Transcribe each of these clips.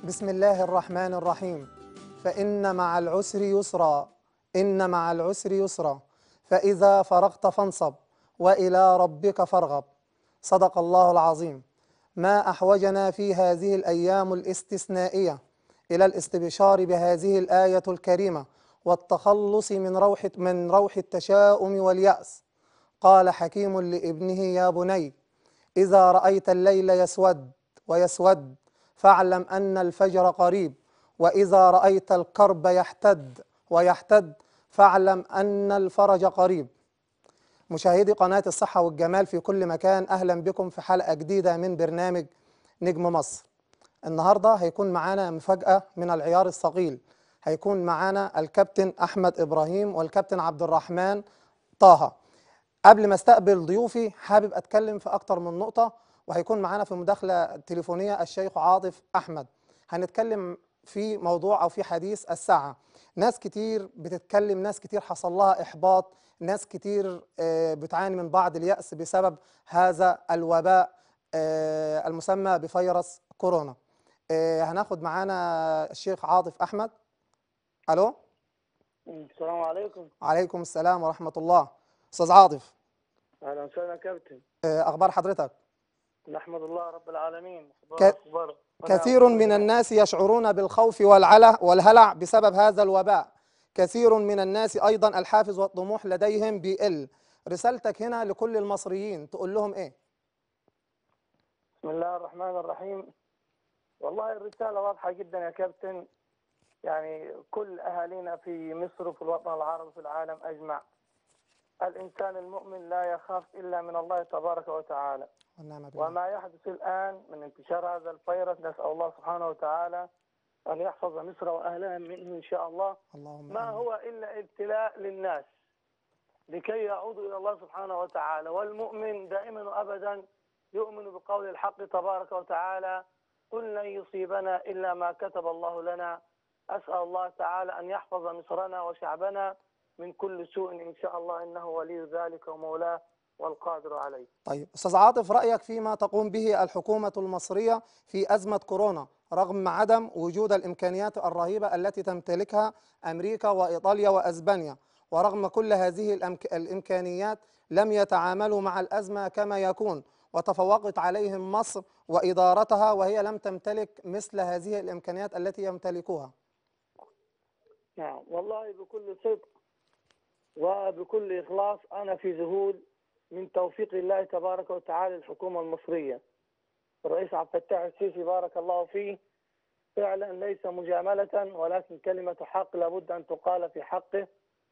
بسم الله الرحمن الرحيم فإن مع العسر يسرا إن مع العسر يسرا فإذا فرغت فانصب وإلى ربك فارغب صدق الله العظيم ما أحوجنا في هذه الأيام الاستثنائية إلى الاستبشار بهذه الآية الكريمة والتخلص من روح من روح التشاؤم واليأس قال حكيم لابنه يا بني إذا رأيت الليل يسود ويسود فاعلم أن الفجر قريب وإذا رأيت الكرب يحتد ويحتد فاعلم أن الفرج قريب مشاهدي قناة الصحة والجمال في كل مكان أهلا بكم في حلقة جديدة من برنامج نجم مصر النهاردة هيكون معانا مفاجأة من العيار الثقيل هيكون معانا الكابتن أحمد إبراهيم والكابتن عبد الرحمن طه قبل ما استقبل ضيوفي حابب أتكلم في أكتر من نقطة وهيكون معانا في مداخلة تليفونية الشيخ عاطف أحمد هنتكلم في موضوع أو في حديث الساعة ناس كتير بتتكلم ناس كتير حصل لها إحباط ناس كتير آه، بتعاني من بعض اليأس بسبب هذا الوباء آه، المسمى بفيروس كورونا آه، هناخد معانا الشيخ عاطف أحمد ألو السلام عليكم عليكم السلام ورحمة الله أستاذ عاطف اهلا وسهلا يا كابتن آه، أخبار حضرتك نحمد الله رب العالمين ك- أخبار كثير من الناس يشعرون بالخوف والعلى والهلع بسبب هذا الوباء كثير من الناس أيضا الحافز والطموح لديهم بيقل رسالتك هنا لكل المصريين تقول لهم إيه بسم الله الرحمن الرحيم والله الرسالة واضحة جدا يا كابتن يعني كل أهالينا في مصر وفي الوطن العربي وفي العالم أجمع الإنسان المؤمن لا يخاف إلا من الله تبارك وتعالى والنعم بالله وما يحدث الآن من انتشار هذا الفيروس نسأل الله سبحانه وتعالى أن يحفظ مصر وأهلها منه إن شاء الله اللهم ما آمين. هو إلا ابتلاء للناس لكي يعودوا إلى الله سبحانه وتعالى والمؤمن دائما وأبدا يؤمن بقول الحق تبارك وتعالى قل لن يصيبنا إلا ما كتب الله لنا أسأل الله تعالى أن يحفظ مصرنا وشعبنا من كل سوء إن شاء الله إنه ولي ذلك ومولاه والقادر عليه طيب أستاذ عاطف رأيك فيما تقوم به الحكومة المصرية في أزمة كورونا رغم عدم وجود الإمكانيات الرهيبة التي تمتلكها أمريكا وإيطاليا وأسبانيا ورغم كل هذه الأمك... الإمكانيات لم يتعاملوا مع الأزمة كما يكون وتفوقت عليهم مصر وإدارتها وهي لم تمتلك مثل هذه الإمكانيات التي يمتلكوها نعم والله بكل صدق وبكل إخلاص أنا في ذهول من توفيق الله تبارك وتعالى الحكومة المصرية الرئيس عبد الفتاح السيسي بارك الله فيه فعلا ليس مجاملة ولكن كلمة حق لابد أن تقال في حقه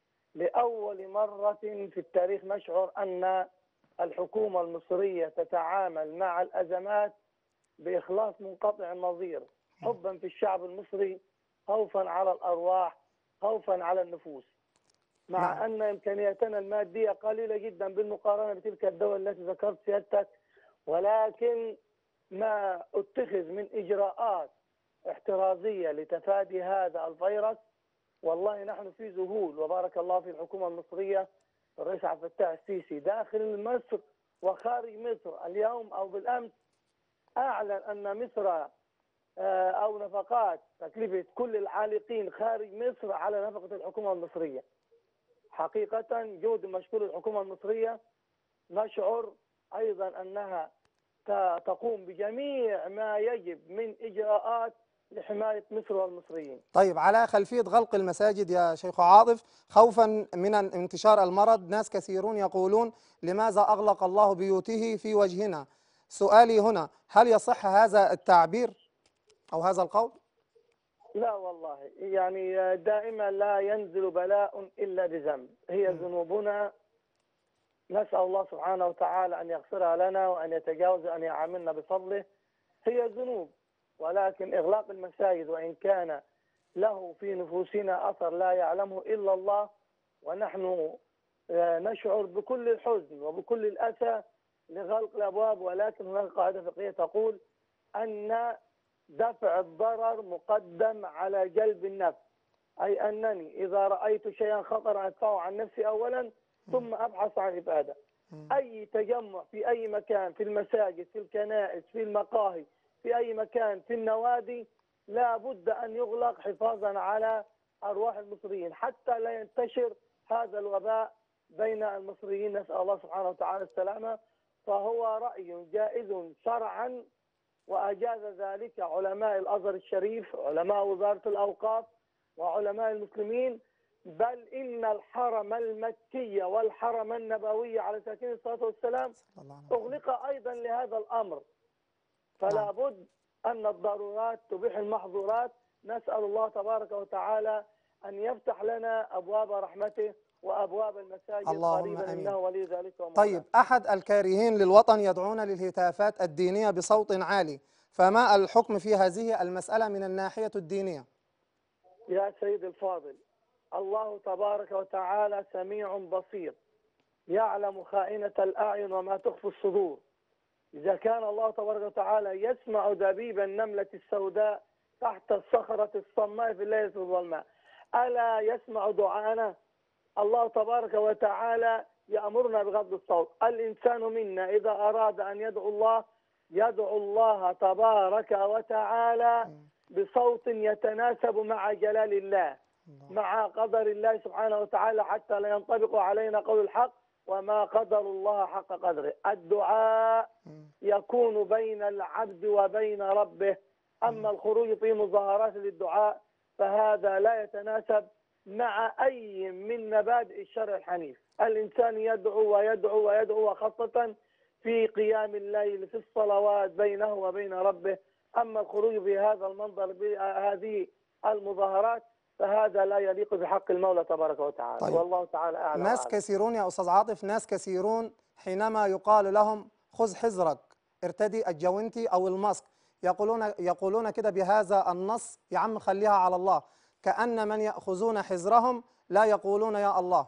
لأول مرة في التاريخ نشعر أن الحكومة المصرية تتعامل مع الأزمات بإخلاص منقطع النظير حبا في الشعب المصري خوفا على الأرواح خوفا على النفوس مع نعم. أن إمكانياتنا المادية قليلة جدا بالمقارنة بتلك الدول التي ذكرت سيادتك ولكن ما اتخذ من إجراءات احترازية لتفادي هذا الفيروس والله نحن في ذهول وبارك الله في الحكومة المصرية الرئيس عبد الفتاح السيسي داخل مصر وخارج مصر اليوم أو بالأمس أعلن أن مصر آه، أو نفقات تكلفة كل العالقين خارج مصر على نفقة الحكومة المصرية حقيقة جهد مشكور الحكومة المصرية نشعر أيضا أنها ت- تقوم بجميع ما يجب من إجراءات لحماية مصر والمصريين طيب على خلفية غلق المساجد يا شيخ عاطف خوفا من انتشار المرض ناس كثيرون يقولون لماذا أغلق الله بيوته في وجهنا سؤالي هنا هل يصح هذا التعبير أو هذا القول لا والله يعني دائما لا ينزل بلاء إلا بذنب هي ذنوبنا نسأل الله سبحانه وتعالى أن يغفرها لنا وأن يتجاوز أن يعاملنا بفضله هي ذنوب ولكن إغلاق المساجد وإن كان له في نفوسنا أثر لا يعلمه إلا الله ونحن آه، نشعر بكل الحزن وبكل الأسى لغلق الأبواب ولكن هناك قاعدة فقهية تقول أن دفع الضرر مقدم على جلب النفع أي أنني إذا رأيت شيئا خطرا أدفعه عن نفسي أولا ثم أبحث عن إبعاده أي تجمع في أي مكان في المساجد في الكنائس في المقاهي في أي مكان في النوادي لا بد أن يغلق حفاظا على أرواح المصريين حتى لا ينتشر هذا الوباء بين المصريين نسأل الله سبحانه وتعالى السلامة فهو رأي جائز شرعا وأجاز ذلك علماء الأزهر الشريف علماء وزارة الأوقاف وعلماء المسلمين بل إن الحرم المكي والحرم النبوي على سكين الصلاة والسلام صلى الله عليه وسلم. أغلق أيضا لهذا الأمر فلا نعم. بد أن الضرورات تبيح المحظورات نسأل الله تبارك وتعالى أن يفتح لنا أبواب رحمته وأبواب المساجد اللهم قريبا آمين. إنه ولي ذلك ومولاه طيب أحد الكارهين للوطن يدعون للهتافات الدينية بصوت عالي فما الحكم في هذه المسألة من الناحية الدينية يا سيد الفاضل الله تبارك وتعالى سميع بصير يعلم خائنة الأعين وما تخفي الصدور إذا كان الله تبارك وتعالى يسمع دبيب النملة السوداء تحت الصخرة الصماء في الليلة الظلماء ألا يسمع دعاءنا الله تبارك وتعالى يأمرنا بغض الصوت الإنسان منا إذا أراد أن يدعو الله يدعو الله تبارك وتعالى بصوت يتناسب مع جلال الله مع قدر الله سبحانه وتعالى حتى لا ينطبق علينا قول الحق وما قدر الله حق قدره الدعاء يكون بين العبد وبين ربه أما الخروج في مظاهرات للدعاء فهذا لا يتناسب مع أي من مبادئ الشرع الحنيف الإنسان يدعو ويدعو ويدعو وخاصة في قيام الليل في الصلوات بينه وبين ربه أما الخروج بهذا المنظر بهذه المظاهرات فهذا لا يليق بحق المولى تبارك وتعالى طيب. والله تعالى أعلم ناس وأعلم. كثيرون يا أستاذ عاطف ناس كثيرون حينما يقال لهم خذ حذرك ارتدي الجوانتي أو الماسك يقولون يقولون كده بهذا النص يا عم خليها على الله كأن من يأخذون حذرهم لا يقولون يا الله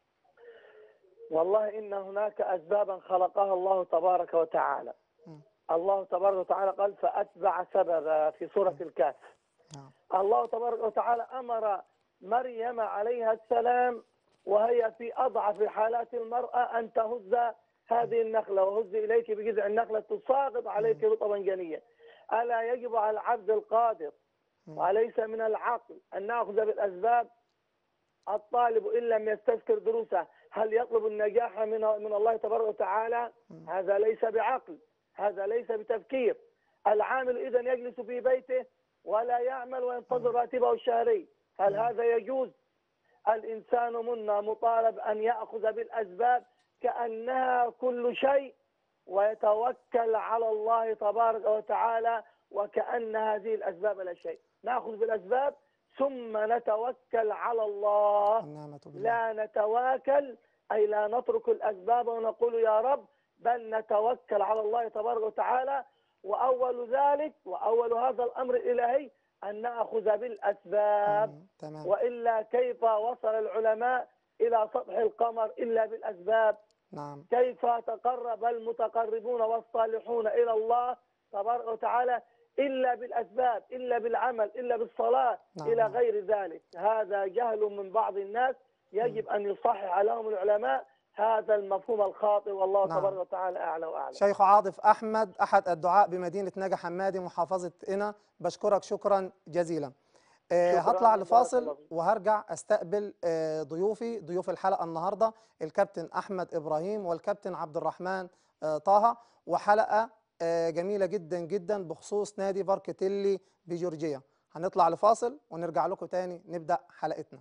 والله إن هناك أسبابا خلقها الله تبارك وتعالى م. الله تبارك وتعالى قال فأتبع سببا في سورة الكهف نعم. الله تبارك وتعالى أمر مريم عليها السلام وهي في أضعف حالات المرأة أن تهز هذه النخلة وهز إليك بجذع النخلة تساقط عليك رطبا جنيا ألا يجب على العبد القادر وليس من العقل أن نأخذ بالأسباب الطالب إن لم يستذكر دروسه هل يطلب النجاح من من الله تبارك وتعالى هذا ليس بعقل هذا ليس بتفكير العامل إذا يجلس في بيته ولا يعمل وينتظر راتبه الشهري هل هذا يجوز الإنسان منا مطالب أن يأخذ بالأسباب كأنها كل شيء ويتوكل على الله تبارك وتعالى وكأن هذه الأسباب لا شيء نأخذ بالأسباب ثم نتوكل على الله النعمة بالله لا نتواكل أي لا نترك الأسباب ونقول يا رب بل نتوكل على الله تبارك وتعالى وأول ذلك وأول هذا الأمر الإلهي أن نأخذ بالأسباب مم. تمام وإلا كيف وصل العلماء إلى سطح القمر إلا بالأسباب نعم كيف تقرب المتقربون والصالحون إلى الله تبارك وتعالى إلا بالأسباب إلا بالعمل إلا بالصلاة نعم. إلى غير ذلك هذا جهل من بعض الناس يجب أن يصحح لهم العلماء هذا المفهوم الخاطئ والله نعم. تبارك وتعالى أعلى وأعلم شيخ عاطف أحمد أحد الدعاء بمدينة نجا حمادي محافظة قنا بشكرك شكرا جزيلا آه، شكراً، هطلع بارك الله لفاصل فيك. وهرجع استقبل آه، ضيوفي ضيوف الحلقة النهاردة الكابتن أحمد إبراهيم والكابتن عبد الرحمن آه، طه وحلقة آه، جميلة جدا جدا بخصوص نادي باركتيلي بجورجيا هنطلع لفاصل ونرجع لكم تاني نبدأ حلقتنا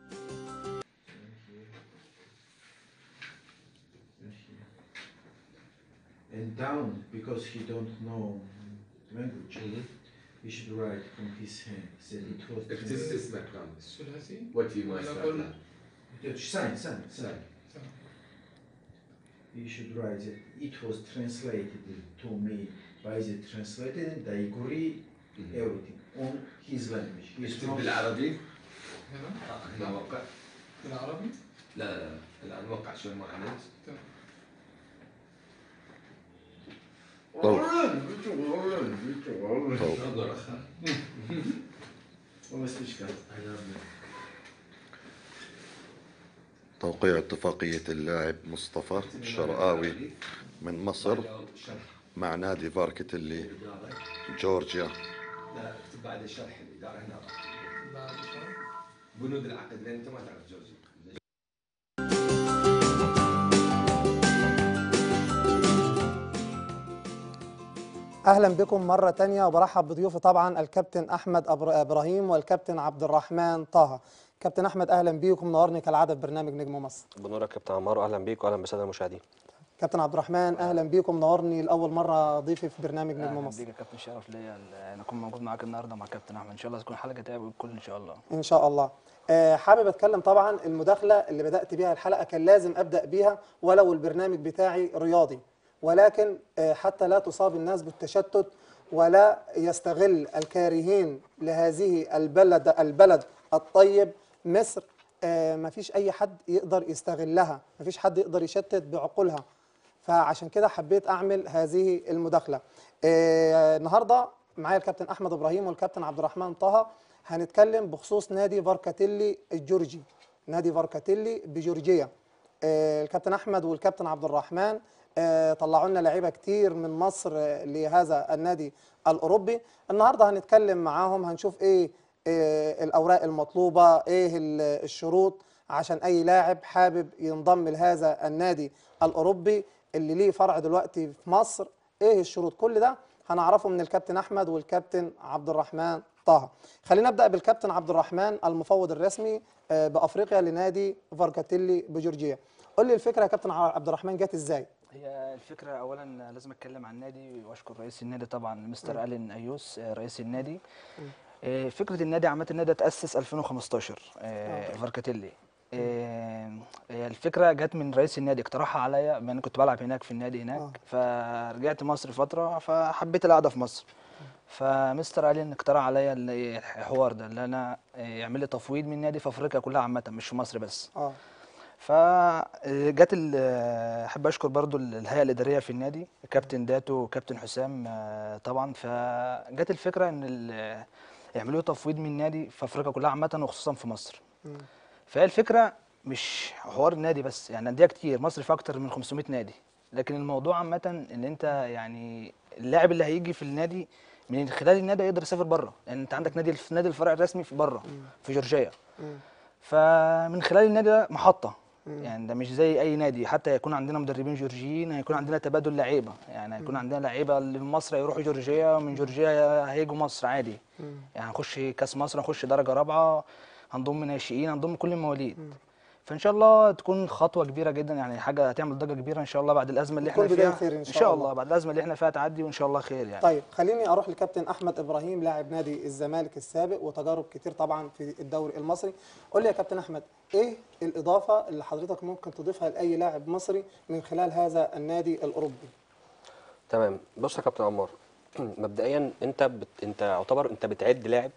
And down, because he don't know language, he should write from his hand. Said it was اكتب اسمك رامز الثلاثي What you must ولا have كل- done. Just sign, sign, sign. He should write that it was translated to me by the translator and I agree everything on his language. He's اكتب from بالعربي هنا آه، هنا موقع بالعربي لا لا لا الان موقع شو ما عليك انظر اخي وما speech card. توقيع اتفاقية اللاعب مصطفى الشرقاوي من مصر شرح مع نادي فاركتلي جورجيا لا اكتب بعد شرح الاداره هنا راح بنود العقد لان انت ما تعرف جورجيا اهلا بكم مره تانية وبرحب بضيوفي طبعا الكابتن احمد أبر- ابراهيم والكابتن عبد الرحمن طه كابتن احمد اهلا بيكم منورني كالعاده في برنامج نجم مصر بنورك يا كابتن عمار واهلا بيك واهلا بالساده المشاهدين كابتن عبد الرحمن اهلا بيكم منورني لاول مره ضيفي في برنامج نجم اهلا مصر بيك يا كابتن شرف ليا ال- ان اكون موجود معاك النهارده مع كابتن احمد ان شاء الله تكون حلقه تعب الكل ان شاء الله ان شاء الله آه، حابب اتكلم طبعا المداخله اللي بدات بيها الحلقه كان لازم ابدا بيها ولو البرنامج بتاعي رياضي ولكن آه، حتى لا تصاب الناس بالتشتت ولا يستغل الكارهين لهذه البلد البلد الطيب مصر آه، مفيش اي حد يقدر يستغلها مفيش حد يقدر يشتت بعقولها فعشان كده حبيت اعمل هذه المداخله آه، النهارده معايا الكابتن احمد ابراهيم والكابتن عبد الرحمن طه هنتكلم بخصوص نادي فاركاتيلي الجورجي نادي فاركاتيلي بجورجيا آه، الكابتن احمد والكابتن عبد الرحمن آه، طلعوا لنا لعيبه كتير من مصر آه، لهذا النادي الاوروبي النهارده هنتكلم معاهم هنشوف ايه آه، الاوراق المطلوبه ايه ال- الشروط عشان اي لاعب حابب ينضم لهذا النادي الاوروبي اللي ليه فرع دلوقتي في مصر ايه الشروط كل ده هنعرفه من الكابتن احمد والكابتن عبد الرحمن طه خلينا نبدا بالكابتن عبد الرحمن المفوض الرسمي آه، بافريقيا لنادي فاركاتيلي بجورجيا قول لي الفكره يا كابتن عبد الرحمن جت ازاي هي الفكره اولا لازم اتكلم عن النادي واشكر رئيس النادي طبعا مستر الين ايوس آه، رئيس النادي آه، فكره النادي عامه النادي اتاسس 2015 آه، فاركاتيلي آه، هي الفكره جت من رئيس النادي اقترحها عليا بما انا كنت بلعب هناك في النادي هناك فرجعت مصر فتره فحبيت القعده في مصر فمستر الين اقترح عليا ال- الحوار ده اللي انا آه، يعمل لي تفويض من النادي في افريقيا كلها عامه مش في مصر بس اه فجت ال- احب اشكر برضو الهيئه الاداريه في النادي كابتن داتو وكابتن حسام آه، طبعا فجت الفكره ان ال- يعملوا تفويض من النادي في افريقيا كلها عامه وخصوصا في مصر فهي الفكره مش حوار النادي بس يعني انديه كتير مصر فيها اكتر من 500 نادي لكن الموضوع عامه ان انت يعني اللاعب اللي هيجي في النادي من خلال النادي يقدر يسافر بره يعني انت عندك نادي نادي الفرع الرسمي في بره في جورجيا فمن خلال النادي ده محطه يعني ده مش زي اي نادي حتى يكون عندنا مدربين جورجيين هيكون عندنا تبادل لعيبه يعني هيكون عندنا لعيبه اللي من مصر هيروحوا جورجيا ومن جورجيا هيجوا مصر عادي يعني هنخش كاس مصر هنخش درجه رابعه هنضم ناشئين هنضم كل المواليد فان شاء الله تكون خطوه كبيره جدا يعني حاجه هتعمل ضجه كبيره ان شاء الله بعد الازمه اللي تكون احنا بداية فيها خير إن ان شاء شاء الله. الله بعد الازمه اللي احنا فيها تعدي وان شاء الله خير يعني طيب خليني اروح لكابتن احمد ابراهيم لاعب نادي الزمالك السابق وتجارب كتير طبعا في الدوري المصري قول لي يا كابتن احمد ايه الاضافه اللي حضرتك ممكن تضيفها لاي لاعب مصري من خلال هذا النادي الاوروبي تمام بص يا كابتن عمار مبدئيا انت بت... انت يعتبر انت بتعد لاعب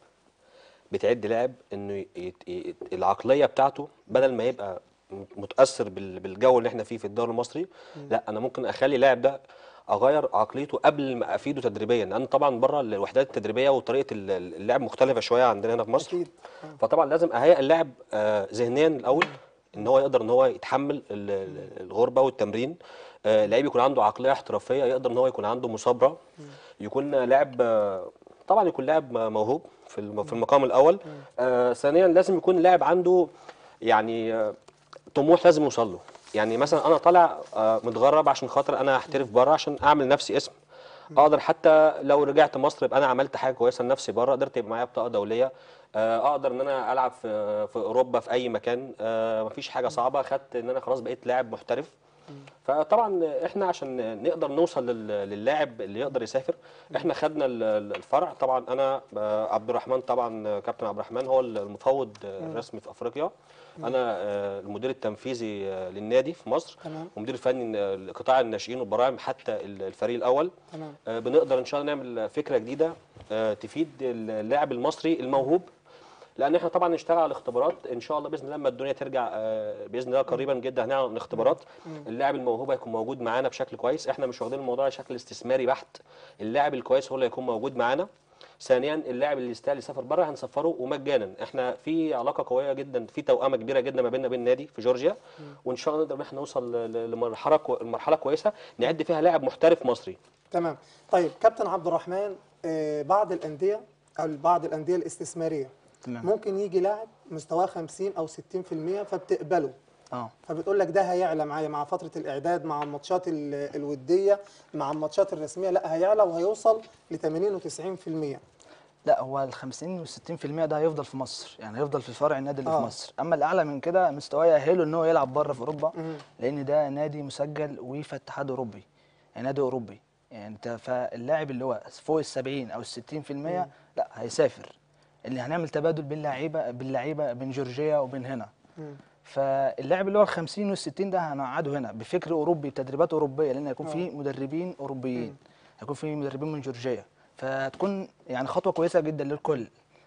بتعد لاعب انه ي... يت- ي... العقليه بتاعته بدل ما يبقى متاثر بال... بالجو اللي احنا فيه في الدوري المصري لا انا ممكن اخلي اللاعب ده اغير عقليته قبل ما افيده تدريبيا لان طبعا بره الوحدات التدريبيه وطريقه ال- اللعب مختلفه شويه عندنا هنا في مصر اكيد فطبعا لازم اهيئ اللاعب آه، ذهنيا الاول ان هو يقدر ان هو يتحمل ال- ال- الغربه والتمرين آه، لعيب يكون عنده عقليه احترافيه يقدر ان هو يكون عنده مثابره يكون لاعب آه، طبعا يكون لاعب م- موهوب في الم- في المقام الاول آه، ثانيا لازم يكون لاعب عنده يعني آه، طموح لازم يوصل له يعني مثلا انا طالع آه، متغرب عشان خاطر انا احترف بره عشان اعمل نفسي اسم اقدر حتى لو رجعت مصر يبقى انا عملت حاجه كويسه لنفسي بره قدرت يبقى معايا بطاقه دوليه آه، اقدر ان انا العب في في اوروبا في اي مكان آه، مفيش حاجه صعبه خدت ان انا خلاص بقيت لاعب محترف فطبعا احنا عشان نقدر نوصل لل- للاعب اللي يقدر يسافر احنا خدنا ال- ال- الفرع طبعا انا آه، عبد الرحمن طبعا آه، كابتن عبد الرحمن هو المفوض آه، الرسمي في افريقيا انا آه، المدير التنفيذي آه، للنادي في مصر تمام. ومدير فني آه، لقطاع الناشئين والبراعم حتى ال- الفريق الاول تمام آه، بنقدر ان شاء الله نعمل فكره جديده آه، تفيد اللاعب المصري الموهوب لان احنا طبعا نشتغل على الاختبارات ان شاء الله باذن الله لما الدنيا ترجع آه، باذن الله قريبا جدا هنعمل اختبارات اللاعب الموهوب هيكون موجود معانا بشكل كويس احنا مش واخدين الموضوع بشكل استثماري بحت اللاعب الكويس هو اللي هيكون موجود معانا ثانيا اللاعب اللي يستاهل يسافر بره هنسفره ومجانا احنا في علاقه قويه جدا في توأمه كبيره جدا ما بيننا وبين النادي في جورجيا وان شاء الله نقدر ان احنا نوصل ل- ل- لمرحله كو- مرحله كويسه نعد فيها لاعب محترف مصري تمام طيب كابتن عبد الرحمن آه، بعض الانديه او بعض الانديه الاستثماريه تمام ممكن يجي لاعب مستواه 50 او 60% فبتقبله اه فبتقول لك ده هيعلى معايا مع فتره الاعداد مع الماتشات ال- الوديه مع الماتشات الرسميه لا هيعلى وهيوصل ل 80 و90% لا هو ال 50 وال 60% ده هيفضل في مصر يعني هيفضل في فرع النادي اللي آه. في مصر اما الاعلى من كده مستواه يأهله ان هو يلعب بره في اوروبا مم. لان ده نادي مسجل ويفا اتحاد اوروبي يعني نادي اوروبي يعني انت فاللاعب اللي هو فوق ال 70 او ال 60% لا هيسافر اللي هنعمل تبادل بين لعيبه باللعيبه بين جورجيا وبين هنا مم. فاللاعب اللي هو ال 50 وال 60 ده هنقعده هنا بفكر اوروبي بتدريبات اوروبيه لان هيكون في مدربين اوروبيين هيكون في مدربين من جورجيا فتكون يعني خطوه كويسه جدا للكل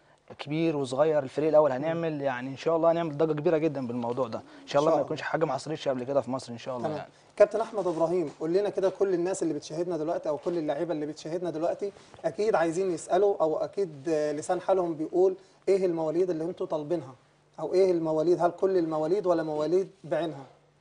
كبير وصغير الفريق الاول هنعمل يعني ان شاء الله هنعمل ضجه كبيره جدا بالموضوع ده ان شاء الله ما الله. يكونش حاجه ما حصلتش قبل كده في مصر ان شاء الله تمام يعني كابتن احمد ابراهيم قول لنا كده كل الناس اللي بتشاهدنا دلوقتي او كل اللعيبه اللي بتشاهدنا دلوقتي اكيد عايزين يسالوا او اكيد آه، لسان حالهم بيقول ايه المواليد اللي انتوا طالبينها او ايه المواليد هل كل المواليد ولا مواليد بعينها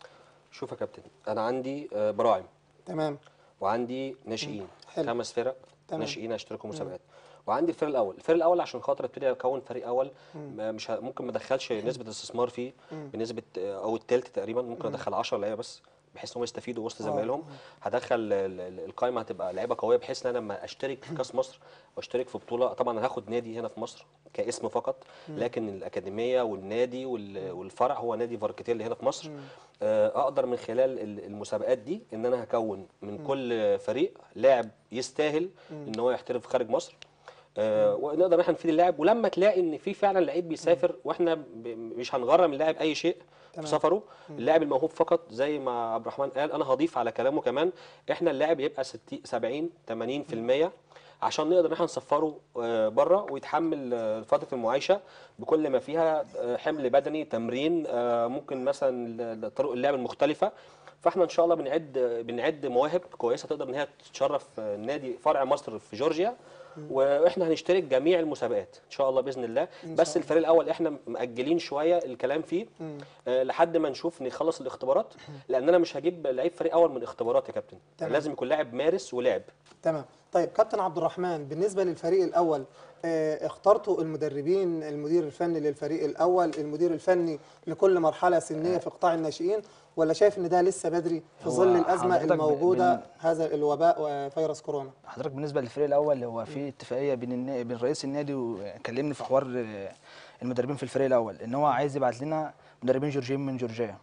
شوف يا كابتن انا عندي آه، براعم تمام وعندي ناشئين حلو. خمس فرق تمام. ناشئين هيشتركوا مسابقات وعندي الفريق الاول الفريق الاول عشان خاطر ابتدي اكون فريق اول ما- مش ه- ممكن ما ادخلش نسبه استثمار فيه بنسبه آه، او التلت تقريبا ممكن ادخل 10 لعيبه بس بحيث ان هم يستفيدوا وسط زمايلهم هدخل ال- ال- القائمه هتبقى لعيبه قويه بحيث ان انا لما اشترك في كاس مصر واشترك في بطوله طبعا انا هاخد نادي هنا في مصر كاسم فقط لكن الاكاديميه والنادي وال- والفرع هو نادي فاركتيل هنا في مصر آه، اقدر من خلال ال- المسابقات دي ان انا هكون من كل فريق لاعب يستاهل ان هو يحترف خارج مصر آه، ونقدر احنا نفيد اللاعب ولما تلاقي ان في فعلا لعيب بيسافر واحنا ب- مش هنغرم اللاعب اي شيء في سفره اللاعب الموهوب فقط زي ما عبد الرحمن قال انا هضيف على كلامه كمان احنا اللاعب يبقى 60 70 80% عشان نقدر ان احنا نسفره بره ويتحمل آه، فتره المعايشه بكل ما فيها آه، حمل بدني تمرين آه، ممكن مثلا ل- طرق اللعب المختلفه فاحنا ان شاء الله بنعد بنعد مواهب كويسه تقدر ان هي تشرف آه، نادي فرع مصر في جورجيا واحنا هنشترك جميع المسابقات ان شاء الله باذن الله بس الفريق الاول احنا مأجلين شويه الكلام فيه آه، لحد ما نشوف نخلص الاختبارات لان انا مش هجيب لعيب فريق اول من اختبارات يا كابتن تمام. لازم يكون لاعب مارس ولعب تمام طيب كابتن عبد الرحمن بالنسبه للفريق الاول آه، اخترتوا المدربين المدير الفني للفريق الاول المدير الفني لكل مرحله سنيه في قطاع الناشئين ولا شايف ان ده لسه بدري في هو ظل الازمه حضرتك ب- الموجوده بن- هذا الوباء وفيروس كورونا حضرتك بالنسبه للفريق الاول هو في اتفاقيه بين النا... بين رئيس النادي وكلمني في حوار آه، المدربين في الفريق الاول ان هو عايز يبعت لنا مدربين جورجيين من جورجيا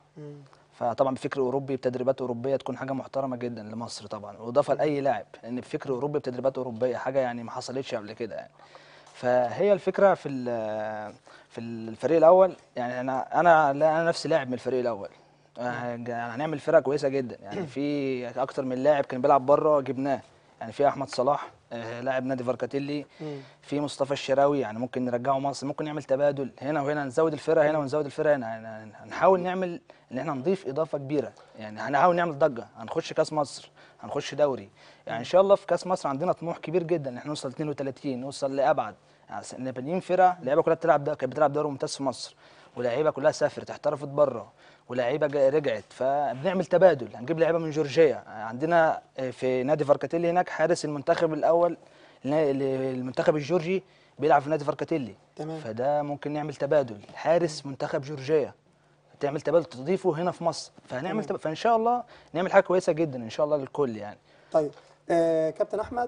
فطبعا بفكر اوروبي بتدريبات اوروبيه تكون حاجه محترمه جدا لمصر طبعا واضافه لاي لاعب لان بفكر اوروبي بتدريبات اوروبيه حاجه يعني ما حصلتش قبل كده يعني فهي الفكره في ال- في الفريق الاول يعني انا انا لا انا نفسي لاعب من الفريق الاول آه، يعني هنعمل فرقه كويسه جدا يعني في اكتر من لاعب كان بيلعب بره جبناه يعني في احمد صلاح آه، لاعب نادي فاركاتيلي في مصطفى الشراوي يعني ممكن نرجعه مصر ممكن نعمل تبادل هنا وهنا نزود الفرقه هنا ونزود الفرقه هنا يعني هنحاول نعمل ان احنا نضيف اضافه كبيره يعني هنحاول نعمل ضجه هنخش كاس مصر هنخش دوري يعني ان شاء الله في كاس مصر عندنا طموح كبير جدا ان احنا نوصل 32 نوصل لابعد يعني س- بانيين فرقه اللعيبه كلها بتلعب ده كانت بتلعب دوري ممتاز في مصر ولاعيبه كلها سافرت احترفت بره ولاعيبه جا- رجعت فبنعمل تبادل هنجيب لعيبه من جورجيا عندنا آه، في نادي فاركاتيلي هناك حارس المنتخب الاول لنا- للمنتخب الجورجي بيلعب في نادي فاركاتيلي تمام. فده ممكن نعمل تبادل حارس منتخب جورجيا تعمل تبادل تضيفه هنا في مصر فهنعمل تبادل فان شاء الله نعمل حاجه كويسه جدا ان شاء الله للكل يعني طيب آه كابتن احمد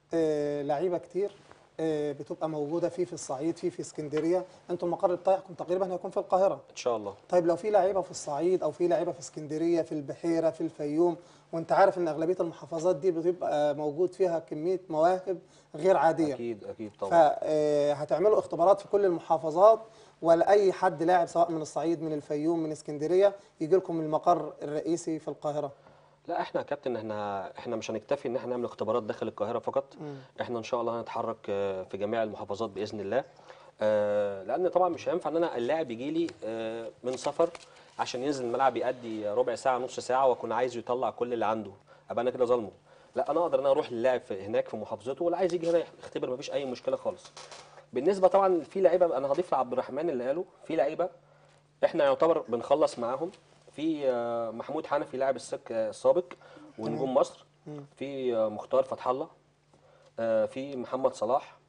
آه لعيبه كتير آه بتبقى موجوده في في الصعيد في في اسكندريه انتم المقر بتاعكم تقريبا هيكون في القاهره ان شاء الله طيب لو في لعيبه في الصعيد او في لعيبه في اسكندريه في البحيره في الفيوم وانت عارف ان اغلبيه المحافظات دي بتبقى موجود فيها كميه مواهب غير عاديه اكيد اكيد طبعا فهتعملوا اختبارات في كل المحافظات ولا اي حد لاعب سواء من الصعيد من الفيوم من اسكندريه يجي لكم المقر الرئيسي في القاهره لا احنا يا كابتن احنا احنا مش هنكتفي ان احنا نعمل اختبارات داخل القاهره فقط احنا ان شاء الله هنتحرك آه، في جميع المحافظات باذن الله آه، لان طبعا مش هينفع ان انا اللاعب يجي لي آه، من سفر عشان ينزل الملعب يأدي ربع ساعه نص ساعه واكون عايز يطلع كل اللي عنده ابقى انا كده ظالمه لا انا اقدر ان انا اروح للاعب في- هناك في محافظته واللي عايز يجي هنا يختبر مفيش اي مشكله خالص بالنسبه طبعا في لعيبه انا هضيف لعبد الرحمن اللي قاله في لعيبه احنا يعتبر بنخلص معاهم في آه، محمود حنفي لاعب السك آه، السابق ونجوم مصر في آه، مختار فتح الله آه، في محمد صلاح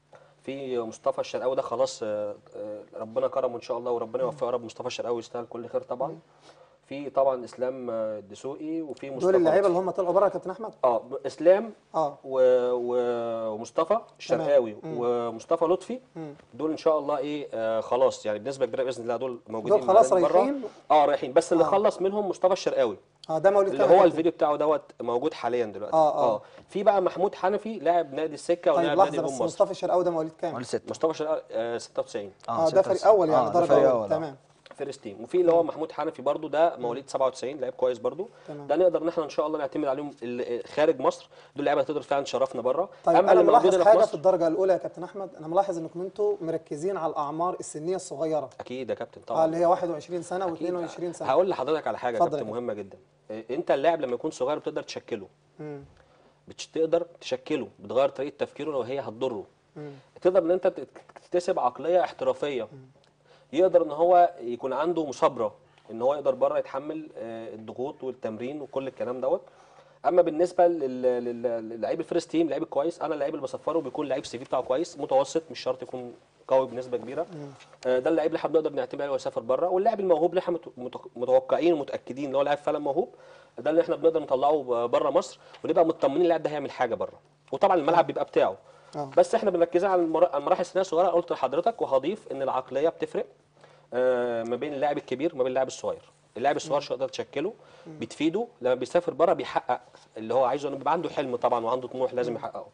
في مصطفى الشرقاوي ده خلاص آه، آه، ربنا كرمه ان شاء الله وربنا يوفقه يا رب مصطفى الشرقاوي يستاهل كل خير طبعا في طبعا اسلام آه، الدسوقي وفي مصطفى دول اللعيبه اللي لطفي. هم طلعوا بره يا كابتن احمد اه اسلام اه و... و... ومصطفى الشرقاوي ومصطفى لطفي دول ان شاء الله ايه آه خلاص يعني بنسبه كبيره باذن الله دول موجودين دول خلاص معانا بره. رايحين؟ اه رايحين بس اللي آه. خلص منهم مصطفى الشرقاوي اه ده مواليد اللي كام يا هو كابتن؟ الفيديو بتاعه دوت موجود حاليا دلوقتي آه، آه. في بقى محمود حنفي لاعب نادي السكه طيب ولاعب نادي لحظه جون بس مصر مصطفى الشرقاوي ده مواليد كام؟ مواليد ستة مصطفى الشرقاوي آه 96 اه ستة ده فريق وستة. اول يعني آه، ده درجه فريق اول أول، آه. تمام فيرست تيم وفي اللي هو محمود حنفي برضو ده مواليد 97 لعيب كويس برضو تمام. ده نقدر ان احنا ان شاء الله نعتمد عليهم ال- خارج مصر دول لعيبه تقدر فعلا تشرفنا بره طيب اما انا اللي موجود ملاحظ هنا في حاجه في مصر الدرجه الاولى يا كابتن احمد انا ملاحظ انكم انتوا مركزين على الاعمار السنيه الصغيره اكيد يا كابتن اه طبعا اللي هي 21 سنه أكيد. و22 سنه هقول لحضرتك على حاجه يا اتفضل يا كابتن مهمه جدا إيه، انت اللاعب لما يكون صغير بتقدر تشكله مم. بتش- تقدر تشكله بتغير طريقه تفكيره لو هي هتضره مم. تقدر ان انت تك- تكتسب عقليه احترافيه يقدر ان هو يكون عنده مثابره ان هو يقدر بره يتحمل آه، الضغوط والتمرين وكل الكلام دوت اما بالنسبه لل- لل- للعيب الفيرست تيم لعيب كويس انا اللعيب اللي بصفره بيكون لعيب السي في بتاعه كويس متوسط مش شرط يكون قوي بنسبه كبيره آه، ده اللعيب اللي احنا بنقدر نعتمد عليه ويسافر بره واللاعب الموهوب اللي احنا مت- مت- متوقعين ومتاكدين ان هو لاعب فعلا موهوب ده اللي احنا بنقدر نطلعه بره مصر ونبقى مطمنين اللاعب ده هيعمل حاجه بره وطبعا الملعب بيبقى بتاعه آه. بس احنا بنركز على المرا- على المراحل السنيه الصغيره قلت لحضرتك وهضيف ان العقليه بتفرق آه، ما بين اللاعب الكبير وما بين اللاعب الصغير اللاعب الصغير مش هتقدر تشكله بتفيده لما بيسافر بره بيحقق اللي هو عايزه انه بيبقى عنده حلم طبعا وعنده طموح لازم يحققه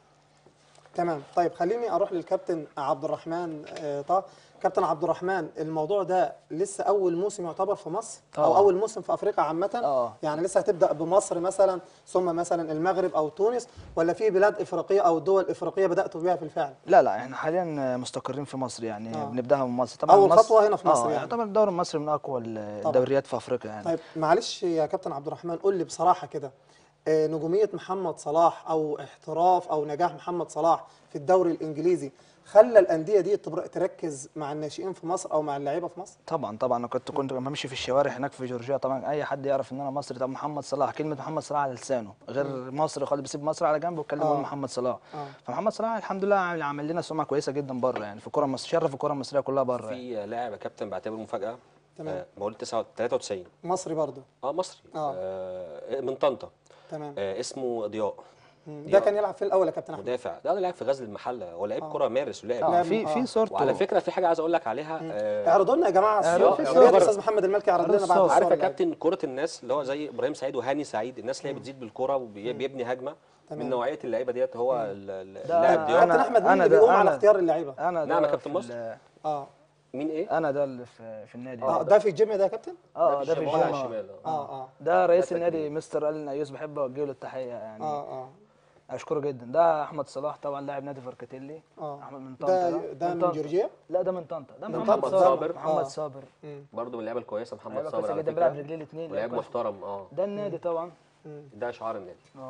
تمام طيب خليني اروح للكابتن عبد الرحمن آه، طه كابتن عبد الرحمن الموضوع ده لسه اول موسم يعتبر في مصر او آه. اول موسم في افريقيا عامه آه. يعني لسه هتبدا بمصر مثلا ثم مثلا المغرب او تونس ولا في بلاد افريقيه او دول افريقيه بداتوا بيها في الفعل لا لا احنا حاليا مستقرين في مصر يعني آه. بنبداها من مصر أول مصر- خطوة هنا في مصر اه يعني. يعتبر الدوري المصري من اقوى الدوريات في افريقيا يعني طيب معلش يا كابتن عبد الرحمن قول لي بصراحه كده آه، نجوميه محمد صلاح او احتراف او نجاح محمد صلاح في الدوري الانجليزي خلى الانديه دي تبر- تركز مع الناشئين في مصر او مع اللعيبه في مصر طبعا طبعا انا كنت كنت لما امشي في الشوارع هناك في جورجيا طبعا اي حد يعرف ان انا مصري طب محمد صلاح كلمه محمد صلاح على لسانه غير مصر خالص بيسيب مصر على جنب ويتكلم آه. يقول محمد صلاح آه. فمحمد صلاح الحمد لله عامل- عمل لنا سمعه كويسه جدا بره يعني في الكره المصريه شرف الكره المصريه كلها بره يعني. في لاعب يا كابتن بعتبره مفاجاه تمام. آه، مواليد 93 مصري برضه اه مصري آه. آه من طنطا تمام آه اسمه ضياء مم. ده ضياء. كان يلعب في الاول يا كابتن احمد مدافع ده لاعب في غزل المحله هو لعيب آه. كره مارس ولعب اه لاعب- في آه. في صورته وعلى فكره في حاجه عايز اقول لك عليها آه اعرضوا لنا يا جماعه اعرضوا الصور في يا صور. ريت الاستاذ محمد الملكي يعرض لنا اعرضوا بعد الصور. الصور عارف يا اللي- كابتن كرة الناس اللي هو زي ابراهيم سعيد وهاني سعيد الناس اللي هي بتزيد بالكرة وبيبني هجمة تمام. من نوعية اللعيبه ديت هو ال- ال- ده اللاعب أنا- ضياء كابتن احمد مين أنا اللي ده- بيقوم على أنا- اختيار اللعيبه انا نعم يا ده كابتن في مصر. ال- اه مين ايه؟ انا ده اللي في, في النادي اه اه ده في الجيم ده يا كابتن اه ده في الشمال على الجيم آه. الشمال آه. اه اه ده رئيس ده النادي تكميل. مستر الين ايوس بحب اوجه له التحيه يعني اه اه اشكره جدا ده احمد صلاح طبعا لاعب نادي فركاتيلي اه احمد من طنطا ده ده من طنطا. جورجيا لا ده من طنطا ده من محمد طنطا. صابر صابر. محمد آه. صابر مم. برضه من اللعيبه الكويسه محمد لعيبه صابر كويسه على جدا بيلعب فكرة رجلين الاثنين ولاعب محترم اه ده النادي طبعا ده شعار النادي اه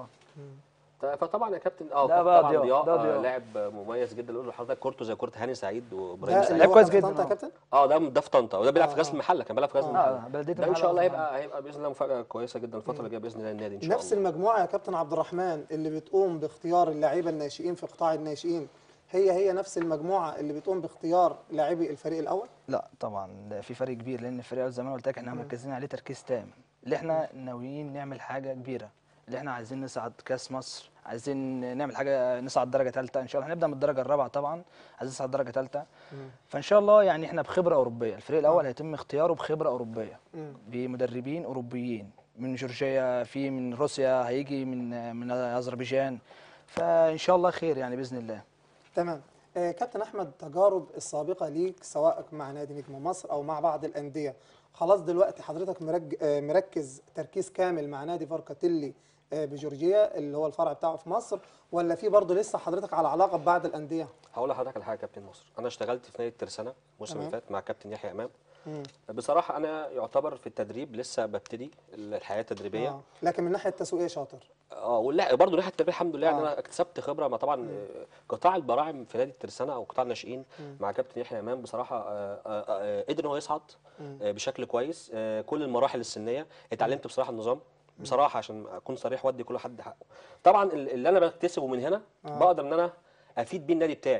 ط- فطبعا يا كابتن اه ده بقى طبعا ضياء، ضياء ده آه، ضياء. لاعب مميز جدا اقول لحضرتك كورته زي كورة هاني سعيد وابراهيم ده سعيد اللي لعيب هو كويس كان في جدا، طنطا يا آه. كابتن اه ده ده في طنطا وده بيلعب آه، في غزل آه. المحله كان بيلعب في غزل آه. المحله اه بلديه ده ان المحلة شاء الله أصلاً. هيبقى هيبقى باذن الله مفاجاه كويسه جدا الفتره اللي جايه باذن الله النادي ان شاء نفس الله المجموعه يا كابتن عبد الرحمن اللي بتقوم باختيار اللعيبه الناشئين في قطاع الناشئين هي هي نفس المجموعه اللي بتقوم باختيار لاعبي الفريق الاول لا طبعا ده في فرق كبير لان الفريق زي ما أنا قلت لك احنا مركزين عليه تركيز تام اللي احنا ناويين نعمل حاجه كبيره اللي احنا عايزين نصعد كاس مصر عايزين نعمل حاجه نصعد درجه ثالثه ان شاء الله هنبدا من الدرجه الرابعه طبعا عايزين نصعد درجه ثالثه فان شاء الله يعني احنا بخبره اوروبيه الفريق الاول هيتم اختياره بخبره اوروبيه مم. بمدربين اوروبيين من جورجيا في من روسيا هيجي من من اذربيجان فان شاء الله خير يعني باذن الله تمام آه كابتن احمد تجارب السابقه ليك سواء مع نادي نجم مصر او مع بعض الانديه خلاص دلوقتي حضرتك مرج... آه مركز تركيز كامل مع نادي فاركاتيلي آه بجورجيا اللي هو الفرع بتاعه في مصر ولا في برضه لسه حضرتك على علاقه ببعض الانديه هقول لحضرتك على حاجه يا كابتن مصر انا اشتغلت في نادي الترسانه الموسم اللي تمام. فات مع كابتن يحيى امام مم. بصراحه انا يعتبر في التدريب لسه ببتدي الحياه التدريبيه آه. لكن من الناحيه التسويقيه شاطر اه ولا برضه ناحيه التدريب الحمد لله يعني آه. انا اكتسبت خبره ما طبعا آه، قطاع البراعم في نادي الترسانه او قطاع الناشئين مع كابتن يحيى امام بصراحه آه، آه، آه، قدر ان هو يصعد آه، بشكل كويس آه، كل المراحل السنيه اتعلمت بصراحه النظام بصراحه عشان اكون صريح وادي كل حد حقه طبعا ال- اللي انا بكتسبه من هنا بقدر ان انا افيد بيه النادي بتاعي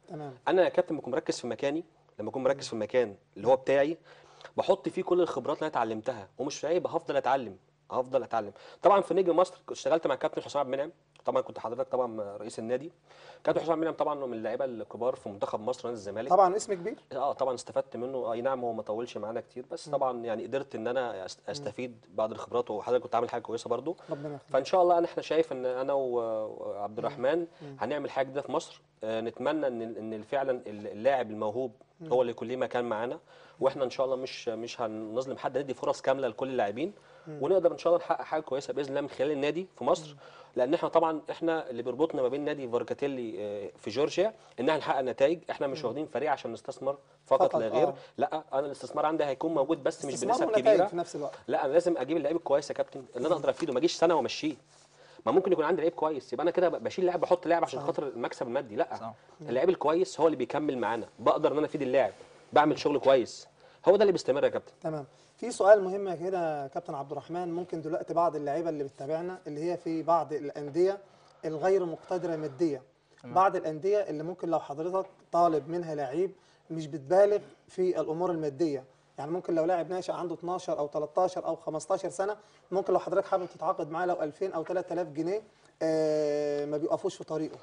تمام انا يا كابتن بكون مركز في مكاني لما اكون مركز في المكان اللي هو بتاعي بحط فيه كل الخبرات اللي انا اتعلمتها ومش عيب هفضل اتعلم هفضل اتعلم طبعا في نجم مصر كنت اشتغلت مع كابتن حسام عبد المنعم طبعا كنت حضرتك طبعا رئيس النادي كابتن حسام عبد المنعم طبعا من اللعيبه الكبار في منتخب مصر نادي الزمالك طبعا اسم كبير اه طبعا استفدت منه اي نعم هو ما طولش معانا كتير بس طبعا يعني قدرت ان انا أست- استفيد بعض الخبرات وحضرتك كنت عامل حاجه كويسه برضو ربنا يخليك فان شاء الله انا احنا شايف ان انا و- وعبد الرحمن هنعمل حاجه جديده في مصر آه، نتمنى ان ان فعلا اللاعب الموهوب هو اللي يكون ليه مكان معانا واحنا ان شاء الله مش مش هنظلم حد ندي فرص كامله لكل اللاعبين ونقدر ان شاء الله نحقق حاجه كويسه باذن الله من خلال النادي في مصر لان احنا طبعا احنا اللي بيربطنا ما بين نادي فاركاتيلي آه، في جورجيا ان احنا نحقق نتائج احنا مش واخدين فريق عشان نستثمر فقط فقط، لا غير آه. لا انا الاستثمار عندي هيكون موجود بس مش استثمار بنسب ونتائج كبيره في نفس الوقت لا انا لازم اجيب اللعيب الكويس يا كابتن اللي انا اقدر افيده ما اجيش سنه وامشيه ما ممكن يكون عندي لعيب كويس يبقى انا كده بشيل لاعب بحط لاعب عشان خاطر المكسب المادي لا صح. اللعيب الكويس هو اللي بيكمل معانا بقدر ان انا افيد اللاعب بعمل شغل كويس هو ده اللي بيستمر يا كابتن تمام في سؤال مهم كده يا كابتن عبد الرحمن ممكن دلوقتي بعض اللعيبه اللي بتتابعنا اللي هي في بعض الانديه الغير مقتدره ماديا بعض الانديه اللي ممكن لو حضرتك طالب منها لعيب مش بتبالغ في الامور الماديه يعني ممكن لو لاعب ناشئ عنده 12 او 13 او 15 سنه ممكن لو حضرتك حابب تتعاقد معاه لو 2000 او 3000 جنيه آه ما بيقفوش في طريقه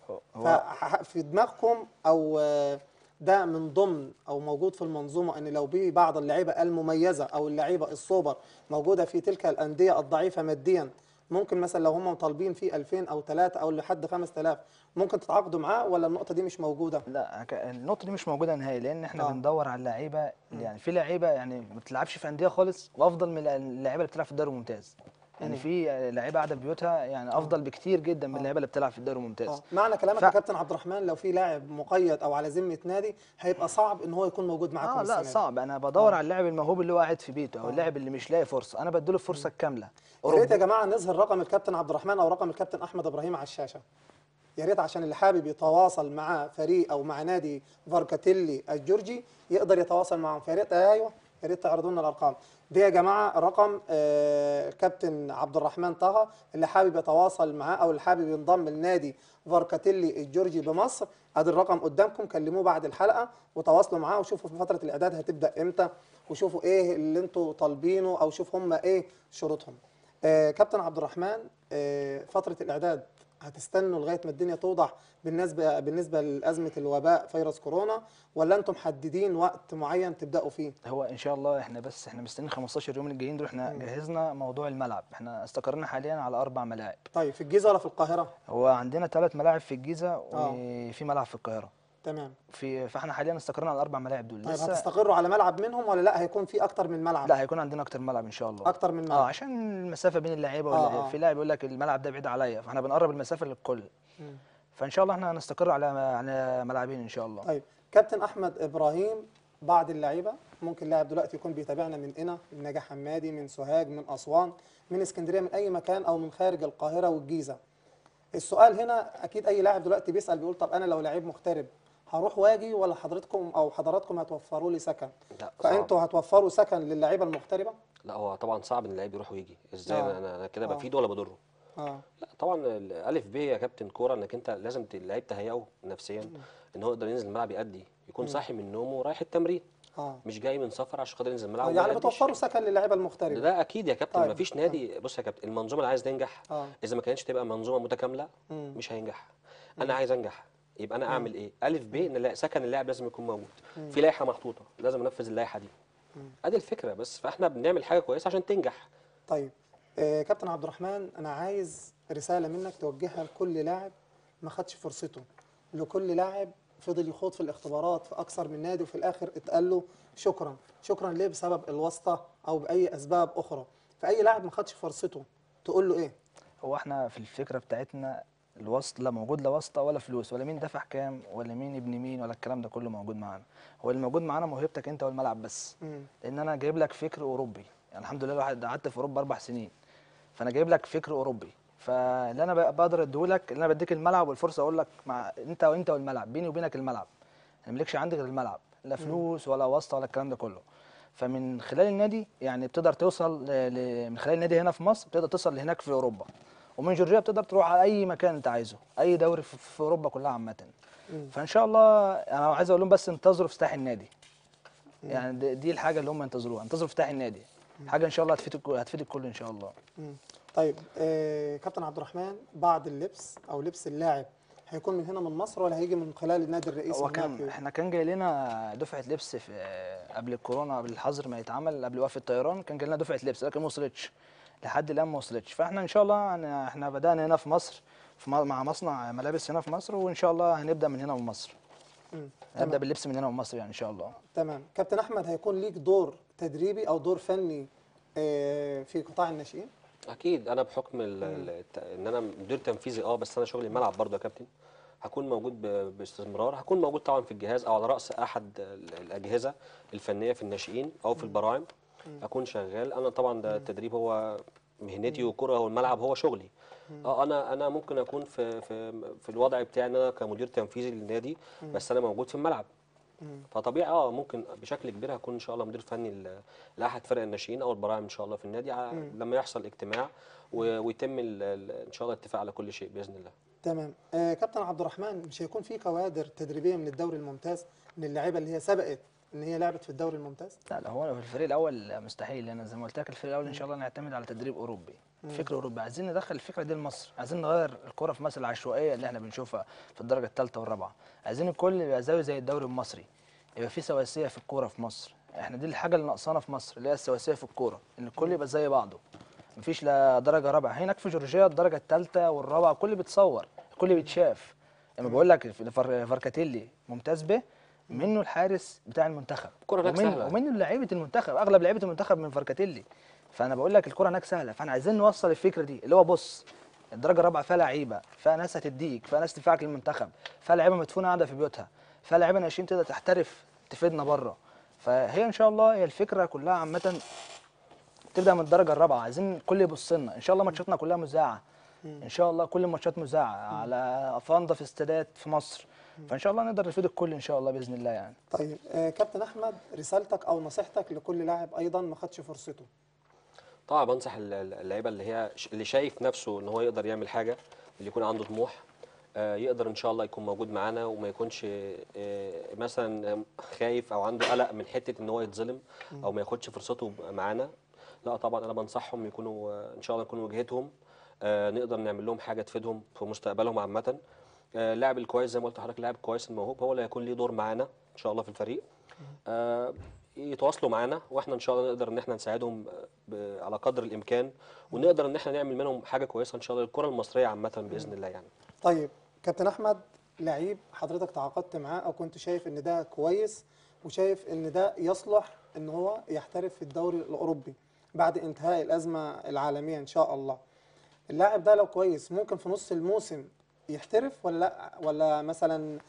ففي دماغكم او آه، ده من ضمن او موجود في المنظومه ان لو في بعض اللعيبه المميزه او اللعيبه السوبر موجوده في تلك الانديه الضعيفه ماديا ممكن مثلا لو هم طالبين فيه 2000 او 3 او لحد 5000 ممكن تتعاقدوا معاه ولا النقطه دي مش موجوده؟ لا ك- النقطة دي مش موجودة نهائي لأن احنا آه. بندور على اللعيبة اللي يعني في لعيبة يعني ما بتلعبش في أندية خالص وأفضل من اللعيبة اللي بتلعب في الدوري الممتاز. يعني في لعيبة قاعدة في بيوتها يعني أفضل بكتير جدا من اللعيبة اللي بتلعب في الدوري الممتاز. اه معنى كلامك ف- يا كابتن عبد الرحمن لو في لاعب مقيد او على ذمه نادي هيبقى صعب ان هو يكون موجود معاكم اه السنة لا دي. صعب انا بدور على اللاعب الموهوب اللي هو قاعد في بيته او اللاعب اللي مش لاقي فرصه انا بديله الفرصه الكامله يا ريت يا جماعه نظهر رقم الكابتن عبد الرحمن او رقم الكابتن احمد ابراهيم على الشاشه يا ريت عشان اللي حابب يتواصل مع فريق او مع نادي فاركاتيلي الجورجي يقدر يتواصل معهم فيا ريت ايوه يا ريت تعرضوا لنا الارقام دي يا جماعه رقم آه، الكابتن عبد الرحمن طه اللي حابب يتواصل معاه او اللي حابب ينضم لنادي فاركاتيلي الجورجي بمصر ادي الرقم قدامكم كلموه بعد الحلقه وتواصلوا معاه وشوفوا في فتره الاعداد هتبدا امتى وشوفوا ايه اللي انتوا طالبينه او شوفوا هم ايه شروطهم آه كابتن عبد الرحمن آه فتره الاعداد هتستنوا لغايه ما الدنيا توضح بالنسبه بالنسبه لازمه الوباء فيروس كورونا ولا انتم محددين وقت معين تبداوا فيه هو ان شاء الله احنا بس احنا مستنيين 15 يوم الجايين دول احنا جهزنا موضوع الملعب احنا استقرينا حاليا على اربع ملاعب طيب في الجيزه ولا في القاهره هو عندنا ثلاث ملاعب في الجيزه آه. وفي ملعب في القاهره تمام في فاحنا حاليا استقرينا على الاربع ملاعب دول طيب لسه هتستقروا على ملعب منهم ولا لا هيكون في اكتر من ملعب لا هيكون عندنا اكتر ملعب ان شاء الله اكتر من اه ملعب عشان المسافه بين اللعيبه آه، واللعيبة. آه. في لاعب يقول لك الملعب ده بعيد عليا فاحنا بنقرب المسافه للكل فان شاء الله احنا هنستقر على على ملاعبين ان شاء الله طيب كابتن احمد ابراهيم بعض اللعيبه ممكن لاعب دلوقتي يكون بيتابعنا من هنا من نجا حمادي من سوهاج من اسوان من اسكندريه من اي مكان او من خارج القاهره والجيزه السؤال هنا اكيد اي لاعب دلوقتي بيسال بيقول طب انا لو لعيب مغترب هروح واجي ولا حضرتكم او حضراتكم هتوفروا لي سكن لا صعب فانتوا هتوفروا سكن للعيبه المغتربه لا هو طبعا صعب ان اللعيب يروح ويجي ازاي آه. انا انا كده آه. بفيده ولا بضره اه لا طبعا الالف ب يا كابتن كوره انك انت لازم ت- اللعيب تهيئه نفسيا ان هو يقدر ينزل الملعب يأدي يكون صاحي من نومه ورايح التمرين اه مش جاي من سفر عشان خاطر ينزل الملعب يعني وما يأديش. بتوفروا سكن للعيبه المغتربه ده اكيد يا كابتن طيب. مفيش نادي بص يا كابتن المنظومه اللي عايز تنجح اه اذا ما كانتش تبقى منظومه متكامله مم. مش هينجح انا عايز انجح يبقى انا اعمل ايه الف ب ان لا- سكن اللاعب لازم يكون موجود في لائحه محطوطه لازم انفذ اللائحه دي ادي الفكره بس فاحنا بنعمل حاجه كويسه عشان تنجح طيب آه كابتن عبد الرحمن انا عايز رساله منك توجهها لكل لاعب ما خدش فرصته لكل لاعب فضل يخوض في الاختبارات في اكثر من نادي وفي الاخر اتقال له شكرا شكرا ليه بسبب الواسطه او باي اسباب اخرى فاي لاعب ما خدش فرصته تقول له ايه هو احنا في الفكره بتاعتنا الوسط لا موجود لا واسطه ولا فلوس ولا مين دفع كام ولا مين ابن مين ولا الكلام ده كله موجود معانا هو اللي موجود معانا موهبتك انت والملعب بس مم. لان انا جايب لك فكر اوروبي يعني الحمد لله الواحد قعدت في اوروبا اربع سنين فانا جايب لك فكر اوروبي فاللي انا بق- بقدر اديهولك اللي انا بديك الملعب والفرصه اقول لك مع انت وانت والملعب بيني وبينك الملعب انا مالكش عندي غير الملعب لا فلوس ولا واسطه ولا الكلام ده كله فمن خلال النادي يعني بتقدر توصل ل... ل... من خلال النادي هنا في مصر بتقدر توصل لهناك في اوروبا ومن جورجيا بتقدر تروح على اي مكان انت عايزه اي دوري في, في اوروبا كلها عامه فان شاء الله انا عايز اقول لهم بس انتظروا افتتاح النادي يعني دي, دي الحاجه اللي هم ينتظروها انتظروا افتتاح النادي حاجه ان شاء الله هتفيد الكل هتفيد الكل ان شاء الله مم. طيب آه كابتن عبد الرحمن بعد اللبس او لبس اللاعب هيكون من هنا من مصر ولا هيجي من خلال النادي الرئيسي هو هناك كان في- احنا كان جاي لنا دفعه لبس في قبل الكورونا قبل الحظر ما يتعمل قبل وقف الطيران كان جاي لنا دفعه لبس لكن ما وصلتش لحد الان ما وصلتش فاحنا ان شاء الله هن- احنا بدانا هنا في مصر في م- مع مصنع ملابس هنا في مصر وان شاء الله هنبدا من هنا من مصر مم. هنبدا تمام. باللبس من هنا من مصر يعني ان شاء الله تمام كابتن احمد هيكون ليك دور تدريبي او دور فني آه في قطاع الناشئين اكيد انا بحكم ال- ال- الت- ان انا مدير تنفيذي اه بس انا شغلي ملعب برضه يا كابتن هكون موجود ب- باستمرار هكون موجود طبعا في الجهاز او على راس احد ال- الاجهزه الفنيه في الناشئين او في البراعم اكون شغال انا طبعا ده التدريب هو مهنتي والكره والملعب هو شغلي اه انا انا ممكن اكون في في في الوضع بتاعي ان انا كمدير تنفيذي للنادي بس انا موجود في الملعب فطبيعي اه ممكن بشكل كبير هكون ان شاء الله مدير فني ل- لاحد فرق الناشئين او البراعم ان شاء الله في النادي ع- لما يحصل اجتماع و- ويتم ال- ال- ان شاء الله الاتفاق على كل شيء باذن الله تمام آه كابتن عبد الرحمن مش هيكون في كوادر تدريبيه من الدوري الممتاز من اللعيبه اللي هي سبقت ان هي لعبت في الدوري الممتاز لا لا هو في الفريق الاول مستحيل لان زي ما قلت لك الفريق الاول ان شاء الله نعتمد على تدريب اوروبي فكر اوروبي عايزين ندخل الفكره دي لمصر عايزين نغير الكره في مصر العشوائيه اللي احنا بنشوفها في الدرجه الثالثه والرابعه عايزين الكل يبقى زيه زي الدوري المصري يبقى في سواسيه في الكوره في مصر احنا دي الحاجه اللي ناقصانا في مصر اللي هي السواسيه في الكوره ان الكل يبقى زي بعضه مفيش لا درجه رابعه هناك في جورجيا الدرجه الثالثه والرابعه الكل بيتصور الكل بيتشاف لما بقول لك في فر- فاركاتيلي ممتاز به منه الحارس بتاع المنتخب الكرة هناك ومنه, سهلة. ومنه لعيبه المنتخب اغلب لعيبه المنتخب من فاركاتيلي فانا بقول لك الكره هناك سهله فاحنا عايزين نوصل الفكره دي اللي هو بص الدرجه الرابعه فيها لعيبه فيها ناس هتديك فيها ناس تدفعك للمنتخب فيها لعيبه مدفونه قاعده في بيوتها فيها لعيبه ناشئين تقدر تحترف تفيدنا بره فهي ان شاء الله هي الفكره كلها عامه تبدا من الدرجه الرابعه عايزين الكل يبص لنا ان شاء الله ماتشاتنا كلها مذاعه ان شاء الله كل الماتشات مذاعه على فاندا في استادات في مصر فان شاء الله نقدر نفيد الكل ان شاء الله باذن الله يعني طيب آه كابتن احمد رسالتك او نصيحتك لكل لاعب ايضا ما خدش فرصته طبعا بنصح ال- ال- اللعيبه اللي هي ش- اللي شايف نفسه ان هو يقدر يعمل حاجه اللي يكون عنده طموح آه، يقدر ان شاء الله يكون موجود معانا وما يكونش آه، مثلا خايف او عنده قلق من حته ان هو يتظلم او ما ياخدش فرصته معانا لا طبعا انا بنصحهم يكونوا آه، ان شاء الله يكونوا وجهتهم آه، نقدر نعمل لهم حاجه تفيدهم في مستقبلهم عامه آه، اللاعب الكويس زي ما قلت لحضرتك اللاعب الكويس الموهوب هو اللي هيكون ليه دور معانا ان شاء الله في الفريق آه، يتواصلوا معانا واحنا ان شاء الله نقدر ان احنا نساعدهم ب- على قدر الامكان ونقدر ان احنا نعمل منهم حاجه كويسه ان شاء الله للكره المصريه عامه باذن الله يعني طيب كابتن احمد لعيب حضرتك تعاقدت معاه او كنت شايف ان ده كويس وشايف ان ده يصلح ان هو يحترف في الدوري الاوروبي بعد انتهاء الازمه العالميه ان شاء الله اللاعب ده لو كويس ممكن في نص الموسم يحترف ولا لا ولا مثلا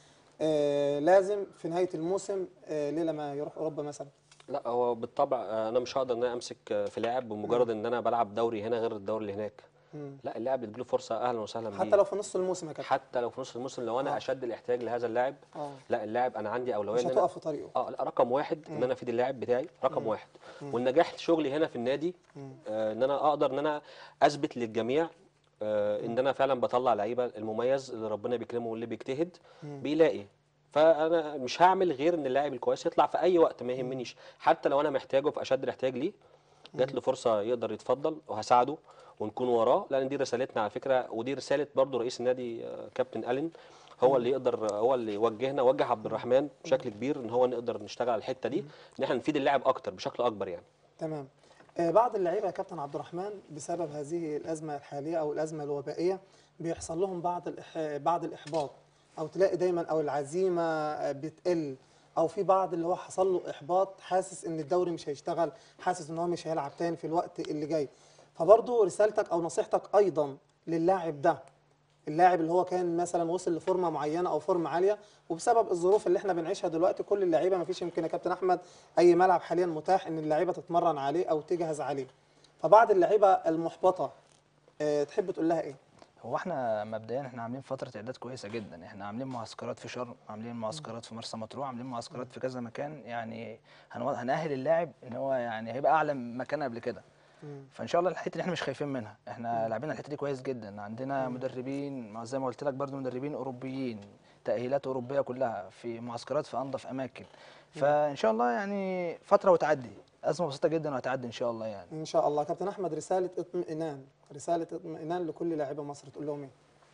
آه لازم في نهايه الموسم آه ليه لما يروح اوروبا مثلا لا هو بالطبع آه، انا مش هقدر ان انا امسك آه، في لاعب بمجرد ان انا بلعب دوري هنا غير الدوري اللي هناك مم. لا اللاعب بتجيله فرصه اهلا وسهلا بيه حتى لو في نص الموسم يا كابتن حتى لو في نص الموسم لو انا آه. اشد الاحتياج لهذا اللاعب اه لا اللاعب انا عندي اولويه مش ان انا هتقف في طريقه اه لا رقم واحد ان انا افيد اللاعب بتاعي رقم واحد والنجاح شغلي هنا في النادي آه ان انا اقدر ان انا اثبت للجميع آه ان انا فعلا بطلع لعيبه المميز اللي ربنا بيكرمه واللي بيجتهد بيلاقي فانا مش هعمل غير ان اللاعب الكويس يطلع في اي وقت ما يهمنيش حتى لو انا محتاجه في اشد الاحتياج ليه جات له فرصه يقدر يتفضل وهساعده ونكون وراه لان دي رسالتنا على فكره ودي رساله برضو رئيس النادي آه، كابتن الين هو اللي يقدر هو اللي يوجهنا وجه عبد الرحمن بشكل كبير ان هو نقدر نشتغل على الحته دي ان احنا نفيد اللاعب اكتر بشكل اكبر يعني تمام آه، بعض اللعيبه يا كابتن عبد الرحمن بسبب هذه الازمه الحاليه او الازمه الوبائيه بيحصل لهم بعض الإح... بعض الاحباط او تلاقي دايما او العزيمه آه، بتقل او في بعض اللي هو حصل له احباط حاسس ان الدوري مش هيشتغل حاسس ان هو مش هيلعب تاني في الوقت اللي جاي فبرضه رسالتك او نصيحتك ايضا للاعب ده اللاعب اللي هو كان مثلا وصل لفورمه معينه او فورمه عاليه وبسبب الظروف اللي احنا بنعيشها دلوقتي كل اللعيبه ما فيش يمكن يا كابتن احمد اي ملعب حاليا متاح ان اللعيبه تتمرن عليه او تجهز عليه فبعض اللعيبه المحبطه اه تحب تقول لها ايه هو احنا مبدئيا احنا عاملين فتره اعداد كويسه جدا احنا عاملين معسكرات في شرم عاملين معسكرات في مرسى مطروح عاملين معسكرات في كذا مكان يعني هنو- هنأهل اللاعب ان هو يعني هيبقى اعلى مكان قبل كده فان شاء الله الحته دي احنا مش خايفين منها احنا لاعبين الحته دي كويس جدا عندنا مدربين ما زي ما قلت لك برضو مدربين اوروبيين تاهيلات اوروبيه كلها في معسكرات في انظف اماكن فان شاء الله يعني فتره وتعدي ازمه بسيطه جدا وهتعدي ان شاء الله يعني ان شاء الله كابتن احمد رساله اطمئنان رساله اطمئنان لكل لاعبي مصر تقول لهم ايه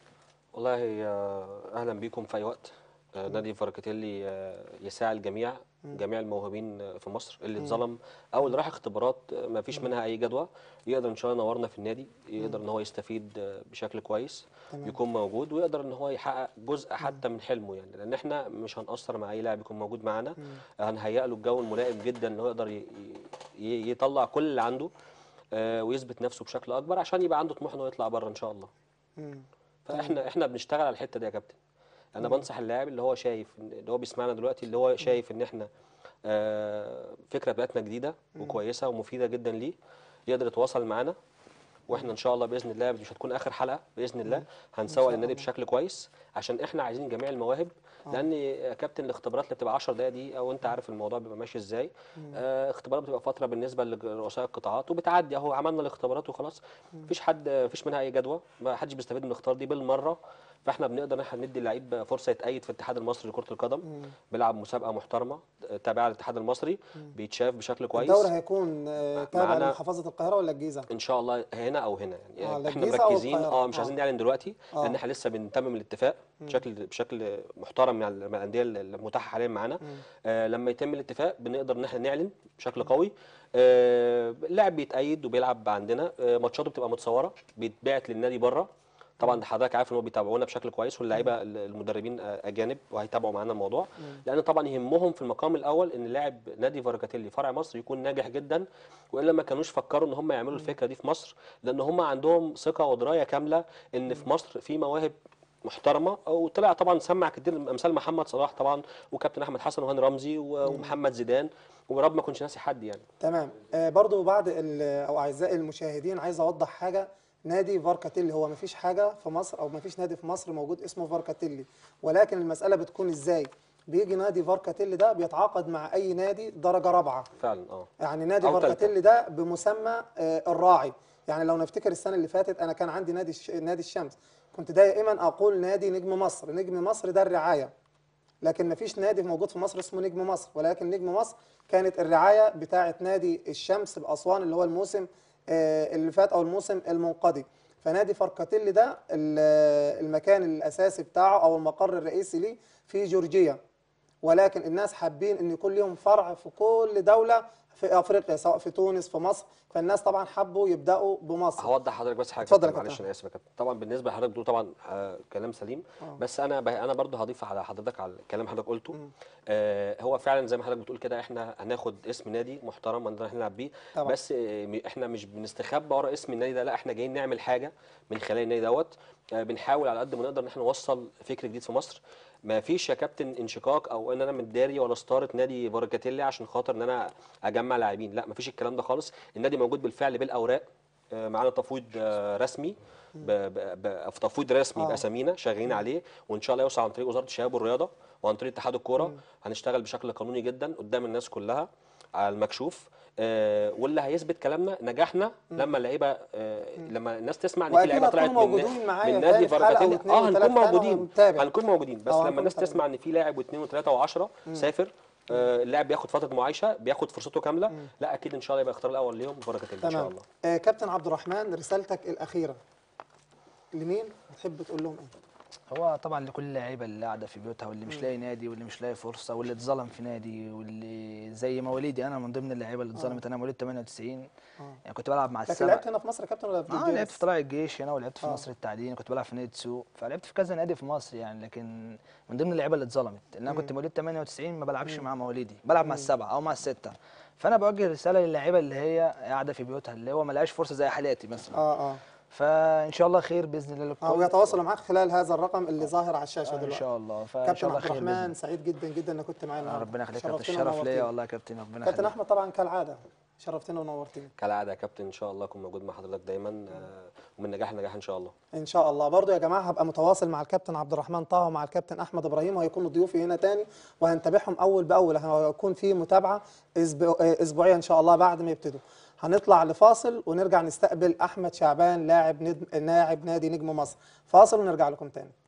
والله آه، اهلا بيكم في اي وقت آه، نادي فاركاتيلي آه، يساعد الجميع جميع الموهوبين آه، في مصر اللي اتظلم او اللي راح اختبارات آه، ما فيش منها اي جدوى يقدر ان شاء الله ينورنا في النادي يقدر ان هو يستفيد آه، بشكل كويس تمام. يكون موجود ويقدر ان هو يحقق جزء حتى من حلمه يعني لان احنا مش هنقصر مع اي لاعب يكون موجود معانا هنهيئ له الجو الملائم جدا ان هو يقدر ي- ي- يطلع كل اللي عنده آه، ويثبت نفسه بشكل اكبر عشان يبقى عنده طموح انه يطلع بره ان شاء الله مم. فاحنا احنا بنشتغل على الحته دي يا كابتن انا بنصح اللاعب اللي هو شايف إن- اللي هو بيسمعنا دلوقتي اللي هو شايف ان احنا آه، فكره بتاعتنا جديده وكويسه ومفيده جدا ليه يقدر يتواصل معانا واحنا ان شاء الله باذن الله مش هتكون اخر حلقه باذن الله هنسوق شاء للنادي الله. بشكل كويس عشان احنا عايزين جميع المواهب لان يا كابتن الاختبارات اللي بتبقى 10 دقائق دي او انت عارف الموضوع بيبقى ماشي ازاي آه اختبارات بتبقى فتره بالنسبه لرؤساء القطاعات وبتعدي اهو عملنا الاختبارات وخلاص مفيش حد مفيش منها اي جدوى ما حدش بيستفيد من الاختبار دي بالمره فاحنا بنقدر ان احنا ندي اللعيب فرصه يتأيد في الاتحاد المصري لكره القدم بيلعب مسابقه محترمه تابعه للاتحاد المصري بيتشاف بشكل كويس الدوري هيكون آه، تابع معانا- لمحافظه القاهره ولا الجيزه ان شاء الله هنا او هنا يعني آه، لا احنا الجيزة أو مركزين القاهرة. اه مش آه. عايزين نعلن دلوقتي آه. لان احنا لسه بنتمم الاتفاق بشكل بشكل محترم مع ال- مع الانديه المتاحه حاليا معانا آه لما يتم الاتفاق بنقدر ان احنا نعلن بشكل قوي آه اللاعب بيتأيد وبيلعب عندنا آه ماتشاته بتبقى متصوره بيتبعت للنادي بره طبعا ده حضرتك عارف ان هو بيتابعونا بشكل كويس واللعيبه المدربين آه، اجانب وهيتابعوا معانا الموضوع لان طبعا يهمهم في المقام الاول ان لاعب نادي فاركاتيلي فرع مصر يكون ناجح جدا والا ما كانوش فكروا ان هم يعملوا الفكره دي في مصر لان هم عندهم ثقه ودرايه كامله ان في مصر في مواهب محترمه وطلع طبعا سمع كتير امثال محمد صلاح طبعا وكابتن احمد حسن وهاني رمزي و- ومحمد زيدان ورب ما كنتش ناسي حد يعني تمام آه برضو بعد ال- او اعزائي المشاهدين عايز اوضح حاجه نادي فاركاتيلي هو مفيش حاجه في مصر او مفيش نادي في مصر موجود اسمه فاركاتيلي ولكن المساله بتكون ازاي بيجي نادي فاركاتيلي ده بيتعاقد مع اي نادي درجه رابعه فعلا اه يعني نادي أو تالتة. فاركاتيلي ده بمسمى آه، الراعي يعني لو نفتكر السنه اللي فاتت انا كان عندي نادي الش- نادي الشمس كنت دائما اقول نادي نجم مصر نجم مصر ده الرعايه لكن مفيش نادي موجود في مصر اسمه نجم مصر ولكن نجم مصر كانت الرعايه بتاعه نادي الشمس باسوان اللي هو الموسم آه، اللي فات او الموسم المنقضي فنادي فركاتيلي ده ال- المكان الاساسي بتاعه او المقر الرئيسي ليه في جورجيا ولكن الناس حابين ان يكون لهم فرع في كل دوله في افريقيا سواء في تونس في مصر فالناس طبعا حبوا يبداوا بمصر هوضح حضرتك بس حاجه اتفضل يا كابتن، معلش كابتن. انا اسف يا كابتن طبعا بالنسبه لحضرتك بتقول طبعا آه كلام سليم بس انا ب... انا برضو هضيف على حضرتك على الكلام حضرتك قلته آه هو فعلا زي ما حضرتك بتقول كده احنا هناخد اسم نادي محترم نقدر إحنا نلعب بيه طبعا. بس آه م- احنا مش بنستخبى ورا اسم النادي ده لا احنا جايين نعمل حاجه من خلال النادي دوت آه بنحاول على قد ما نقدر ان احنا نوصل فكر جديد في مصر ما فيش يا كابتن انشقاق او ان انا متداري ولا ستاره نادي فاركاتيلي عشان خاطر ان انا اجمع لاعبين لا ما فيش الكلام ده خالص النادي موجود بالفعل بالاوراق آه، معانا تفويض آه، رسمي ب- ب- ب- في تفويض رسمي آه. باسامينا شغالين عليه وان شاء الله يوصل عن طريق وزاره الشباب والرياضه وعن طريق اتحاد الكوره هنشتغل بشكل قانوني جدا قدام الناس كلها على المكشوف آه، واللي هيثبت كلامنا نجاحنا لما اللعيبه آه، لما الناس تسمع ان في وأكيد لعيبه طلعت هتكونوا من موجودين معايا من نادي تاني في حلقة فاركاتيلي واتنين اه وتلاتة هنكون تاني موجودين ونتابع. هنكون موجودين بس آه، لما هنكون الناس متابعين. تسمع ان في لاعب واثنين وثلاثه وعشرة سافر آه، اللاعب بياخد فتره معايشه بياخد فرصته كامله لا اكيد ان شاء الله يبقى اختار الاول ليهم فاركاتيلي ان شاء تمام الله آه كابتن عبد الرحمن رسالتك الاخيره لمين تحب تقول لهم ايه هو طبعا لكل اللعيبه اللي قاعده في بيوتها واللي مش لاقي نادي واللي مش لاقي فرصه واللي اتظلم في نادي واللي زي مواليدي انا من ضمن اللعيبه اللي اتظلمت انا مواليد 98 يعني كنت بلعب مع لكن السبع لعبت هنا في مصر يا كابتن ولا في اه الجيش؟ لعبت في طلائع الجيش هنا ولعبت في آه. مصر التعدين كنت بلعب في نادي تسوق فلعبت في كذا نادي في مصر يعني لكن من ضمن اللعيبه اللي اتظلمت لان انا كنت مواليد 98 ما بلعبش مع مواليدي بلعب مع السبعه او مع السته فانا بوجه رساله للعيبه اللي هي قاعده في بيوتها اللي هو ما لهاش فرصه زي حالاتي مثلا اه اه فان شاء الله خير باذن الله للكل اه ويتواصلوا معاك خلال هذا الرقم اللي ظاهر على الشاشه آه، ان دلوقتي شاء الله فان كابتن شاء الله عبد خير بإذن الله. الرحمن سعيد جدا جدا انك كنت معانا آه، النهارده ربنا يخليك يا كابتن شرفتنا الشرف ليا ونورتنا. والله يا كابتن ربنا كابتن يخليك احمد طبعا كالعاده شرفتنا ونورتنا كالعاده يا كابتن ان شاء الله اكون موجود مع حضرتك دايما آه، ومن نجاح لنجاح ان شاء الله ان شاء الله برضو يا جماعه هبقى متواصل مع الكابتن عبد الرحمن طه ومع الكابتن احمد ابراهيم وهيكونوا ضيوفي هنا تاني وهنتابعهم اول باول هيكون في متابعه أسبوع- اسبوعيه ان شاء الله بعد ما يبتدوا هنطلع لفاصل ونرجع نستقبل احمد شعبان لاعب ند... لاعب نادي نجم مصر فاصل ونرجع لكم تاني